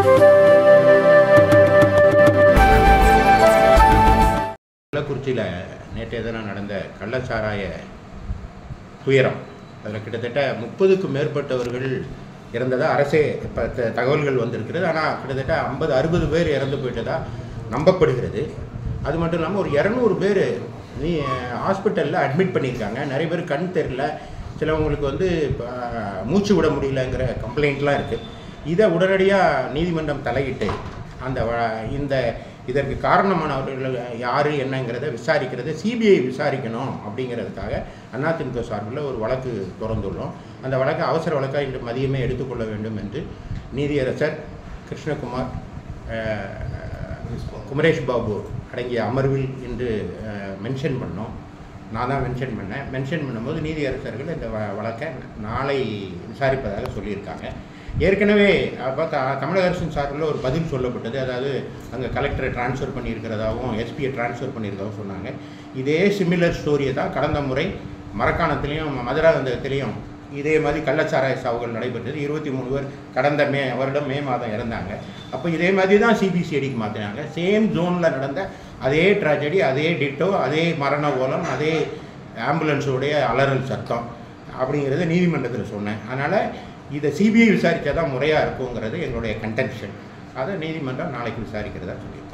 கள்ளக்குறிச்சியில் நேற்றைய தினம் நடந்த கள்ளச்சாராய துயரம் அதில் கிட்டத்தட்ட முப்பதுக்கும் மேற்பட்டவர்கள் இறந்ததா அரசே இப்போ தகவல்கள் வந்திருக்கிறது ஆனால் கிட்டத்தட்ட ஐம்பது அறுபது பேர் இறந்து போயிட்டதா நம்பப்படுகிறது அது மட்டும் இல்லாமல் ஒரு இரநூறு பேர் நீ ஹாஸ்பிட்டலில் அட்மிட் பண்ணியிருக்காங்க நிறைய பேர் கண் தெரில சிலவங்களுக்கு வந்து இப்போ, மூச்சு விட முடியலங்கிற கம்ப்ளைண்ட்லாம் இருக்குது இதை உடனடியாக நீதிமன்றம் தலையிட்டு அந்த வ- இந்த இதற்கு காரணமானவர்கள் யார் என்னங்கிறத விசாரிக்கிறது சிபிஐ விசாரிக்கணும் அப்படிங்கிறதுக்காக அதிமுக சார்பில் ஒரு வழக்கு திறந்துள்ளோம் அந்த வழக்கை அவசர வழக்காக இன்று மதியமே எடுத்துக்கொள்ள வேண்டும் என்று நீதியரசர் கிருஷ்ணகுமார் அஹ், குமரேஷ் பாபு அடங்கிய அமர்வில் இன்று மென்ஷன் பண்ணோம் நான் தான் மென்ஷன் பண்ணேன் மென்ஷன் பண்ணும்போது நீதியரசர்கள் இந்த வ- வழக்கை நாளை விசாரிப்பதாக சொல்லியிருக்காங்க ஏற்கனவே அப்போ த தமிழக அரசின் சார்பில் ஒரு பதில் சொல்லப்பட்டது அதாவது அங்கே கலெக்டரை ட்ரான்ஸ்ஃபர் பண்ணியிருக்கிறதாகவும் எஸ்பியை ட்ரான்ஸ்ஃபர் பண்ணியிருக்காகவும் சொன்னாங்க இதே சிமிலர் ஸ்டோரியை தான் கடந்த முறை மரக்காணத்துலேயும் மதுராந்தகத்திலையும் இதே மாதிரி கள்ளச்சாராய சாவுகள் நடைபெற்றது இருபத்தி மூணு பேர் கடந்த மே வருடம் மே மாதம் இறந்தாங்க அப்போ இதே மாதிரி தான் சிபிசிஐடிக்கு மாற்றினாங்க சேம் ஜோனில் நடந்த அதே ட்ராஜடி அதே டிட்டோ அதே மரண ஓலம் அதே ஆம்புலன்ஸோடைய அலறல் சத்தம் அப்படிங்கிறத நீதிமன்றத்தில் சொன்னேன் அதனால் இதை சிபிஐ விசாரித்தா தான் முறையாக இருக்குங்கிறது எங்களுடைய கன்டென்ஷன் அதை நீதிமன்றம் நாளைக்கு விசாரிக்கிறதா சொல்லி